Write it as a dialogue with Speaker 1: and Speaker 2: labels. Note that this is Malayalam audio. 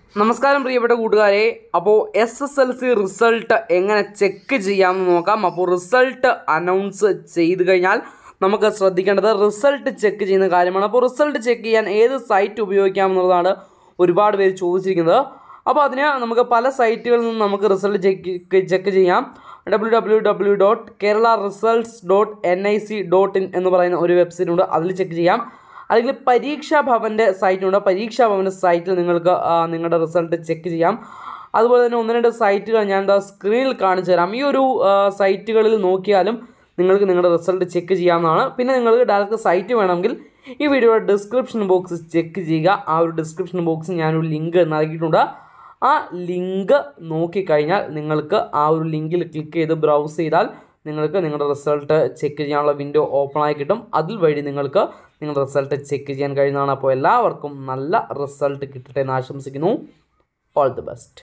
Speaker 1: നമസ്കാരം പ്രിയപ്പെട്ട കൂട്ടുകാരെ അപ്പോൾ S S L C result എങ്ങനെ ചെക്ക് ചെയ്യാമെന്ന് നോക്കാം അപ്പോൾ റിസൾട്ട് അനൗൺസ് ചെയ്ത് കഴിഞ്ഞാൽ നമുക്ക് ശ്രദ്ധിക്കേണ്ടത് റിസൾട്ട് ചെക്ക് ചെയ്യുന്ന കാര്യമാണ് അപ്പോൾ റിസൾട്ട് ചെക്ക് ചെയ്യാൻ ഏത് സൈറ്റ് ഉപയോഗിക്കാമെന്നുള്ളതാണ് ഒരുപാട് പേര് ചോദിച്ചിരിക്കുന്നത് അപ്പോൾ അതിന് നമുക്ക് പല സൈറ്റുകളിൽ നിന്നും നമുക്ക് റിസൾട്ട് ചെക്ക് ചെക്ക് ചെയ്യാം W W W dot Kerala results dot N I C dot in എന്ന് പറയുന്ന ഒരു വെബ്സൈറ്റ് ഉണ്ട് അതിൽ ചെക്ക് ചെയ്യാം അല്ലെങ്കിൽ പരീക്ഷാ ഭവൻ്റെ സൈറ്റുണ്ട് പരീക്ഷാ ഭവൻ്റെ സൈറ്റിൽ നിങ്ങൾക്ക് ആ, നിങ്ങളുടെ റിസൾട്ട് ചെക്ക് ചെയ്യാം അതുപോലെ തന്നെ ഒന്ന് രണ്ട് സൈറ്റുകൾ ഞാൻ എന്താ സ്ക്രീനിൽ കാണിച്ചു തരാം ഈ ഒരു ആ, സൈറ്റുകളിൽ നോക്കിയാലും നിങ്ങൾക്ക് നിങ്ങളുടെ റിസൾട്ട് ചെക്ക് ചെയ്യാവുന്നതാണ് പിന്നെ നിങ്ങൾക്ക് ഡയറക്റ്റ് സൈറ്റ് വേണമെങ്കിൽ ഈ വീഡിയോയുടെ ഡിസ്ക്രിപ്ഷൻ ബോക്സ് ചെക്ക് ചെയ്യുക ആ ഒരു ഡിസ്ക്രിപ്ഷൻ ബോക്സിൽ ഞാനൊരു ലിങ്ക് നൽകിയിട്ടുണ്ട് ആ ലിങ്ക് നോക്കിക്കഴിഞ്ഞാൽ നിങ്ങൾക്ക് ആ ഒരു ലിങ്കിൽ ക്ലിക്ക് ചെയ്ത് ബ്രൗസ് ചെയ്താൽ നിങ്ങൾക്ക് നിങ്ങളുടെ റിസൾട്ട് ചെക്ക് ചെയ്യാനുള്ള വിൻഡോ ഓപ്പൺ ആയി കിട്ടും അതിൽ വഴി നിങ്ങൾക്ക് നിങ്ങളുടെ റിസൾട്ട് ചെക്ക് ചെയ്യാൻ കഴിയുന്നതാണ് അപ്പോൾ എല്ലാവർക്കും നല്ല റിസൾട്ട് കിട്ടട്ടെ എന്ന് ആശംസിക്കുന്നു ഓൾ ദി ബെസ്റ്റ്